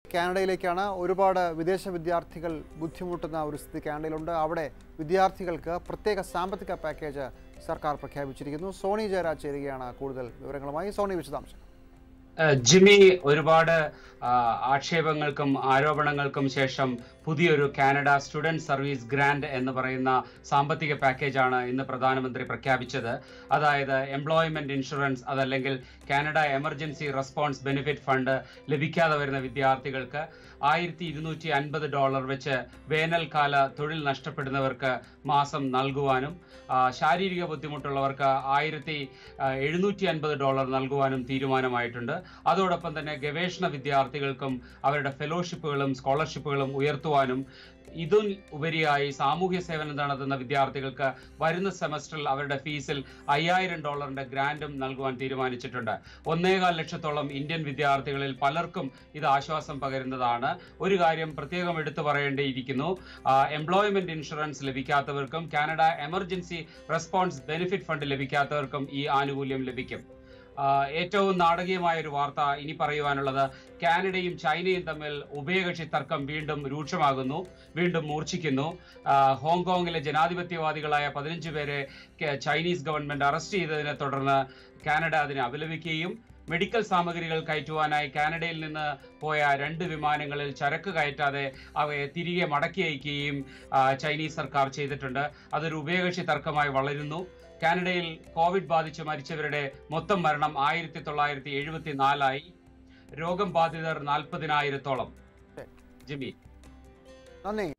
കാനഡയിലേക്കാണ് ഒരുപാട് വിദേശ വിദ്യാർത്ഥികൾ ബുദ്ധിമുട്ടുന്ന ഒരു സ്ഥിതി കാനഡയിലുണ്ട് അവിടെ വിദ്യാർത്ഥികൾക്ക് പ്രത്യേക സാമ്പത്തിക പാക്കേജ് സർക്കാർ പ്രഖ്യാപിച്ചിരിക്കുന്നു സോണി ജയരാജ് ചേരുകയാണ് കൂടുതൽ വിവരങ്ങളുമായി സോണി വിശദാംശം ഏഹ് ജിമ്മി ഒരുപാട് ആ, ആക്ഷേപങ്ങൾക്കും ആരോപണങ്ങൾക്കും ശേഷം പുതിയൊരു കാനഡ സ്റ്റുഡന്റ് സർവീസ് ഗ്രാൻഡ് എന്ന് പറയുന്ന സാമ്പത്തിക പാക്കേജാണ് ഇന്ന് പ്രധാനമന്ത്രി പ്രഖ്യാപിച്ചത് അതായത് എംപ്ലോയ്മെന്റ് ഇൻഷുറൻസ് അതല്ലെങ്കിൽ Canada emergency response benefit fund ലഭിക്കാതെ വരുന്ന വിദ്യാർത്ഥികൾക്ക് ആയിരത്തി ഇരുന്നൂറ്റി അൻപത് ഡോളർ വെച്ച് വേനൽക്കാല തൊഴിൽ നഷ്ടപ്പെടുന്നവർക്ക് മാസം നൽകുവാനും ആ, ശാരീരിക ബുദ്ധിമുട്ടുള്ളവർക്ക് ആയിരത്തി എഴുന്നൂറ്റി അൻപത് ഡോളർ നൽകുവാനും തീരുമാനമായിട്ടുണ്ട് അതോടൊപ്പം തന്നെ ഗവേഷണ വിദ്യാർത്ഥികൾക്കും അവരുടെ ഫെലോഷിപ്പുകളും സ്കോളർഷിപ്പുകളും ഉയർത്തുവാനും ഇതും ഉപരിയായി സാമൂഹ്യ സേവനം നടത്തുന്ന വിദ്യാർത്ഥികൾക്ക് വരുന്ന സെമസ്റ്ററിൽ അവരുടെ ഫീസിൽ അയ്യായിരം ഡോളറിന്റെ ഗ്രാൻഡും നൽകുവാൻ തീരുമാനിച്ചിട്ടുണ്ട് ഒന്നേകാൽ ലക്ഷത്തോളം ഇന്ത്യൻ വിദ്യാർത്ഥികളിൽ പലർക്കും ഇത് ആശ്വാസം പകരുന്നതാണ് ഒരു കാര്യം പ്രത്യേകം എടുത്തു പറയേണ്ടിയിരിക്കുന്നു എംപ്ലോയ്മെന്റ് ഇൻഷുറൻസ് ലഭിക്കാത്തവർക്കും Canada emergency response benefit fund ലഭിക്കാത്തവർക്കും ഈ ആനുകൂല്യം ലഭിക്കും ആ, ഏറ്റവും നാടകീയമായ ഒരു വാർത്ത ഇനി പറയുവാനുള്ളത് കാനഡയും ചൈനയും തമ്മിൽ ഉഭയകക്ഷി തർക്കം വീണ്ടും രൂക്ഷമാകുന്നു വീണ്ടും മൂർച്ഛിക്കുന്നു ആ, ഹോങ്കോങ്ങിലെ ജനാധിപത്യവാദികളായ പതിനഞ്ച് പേരെ കെ- ചൈനീസ് ഗവൺമെന്റ് അറസ്റ്റ് ചെയ്തതിനെ തുടർന്ന് കാനഡ അതിനെ അപലപിക്കുകയും മെഡിക്കൽ സാമഗ്രികൾ കയറ്റുവാനായി കാനഡയിൽ നിന്ന് പോയ രണ്ട് വിമാനങ്ങളിൽ ചരക്ക് കയറ്റാതെ അവയെ തിരികെ മടക്കി അയക്കുകയും ആ, ചൈനീസ് സർക്കാർ ചെയ്തിട്ടുണ്ട് അതൊരു ഉഭയകക്ഷി തർക്കമായി വളരുന്നു കാനഡയിൽ കോവിഡ് ബാധിച്ച് മരിച്ചവരുടെ മൊത്തം മരണം ആയിരത്തി തൊള്ളായിരത്തി എഴുപത്തി നാലായി രോഗം ബാധിതർ നാൽപ്പതിനായിരത്തോളം ജിമ്മി നന്ദി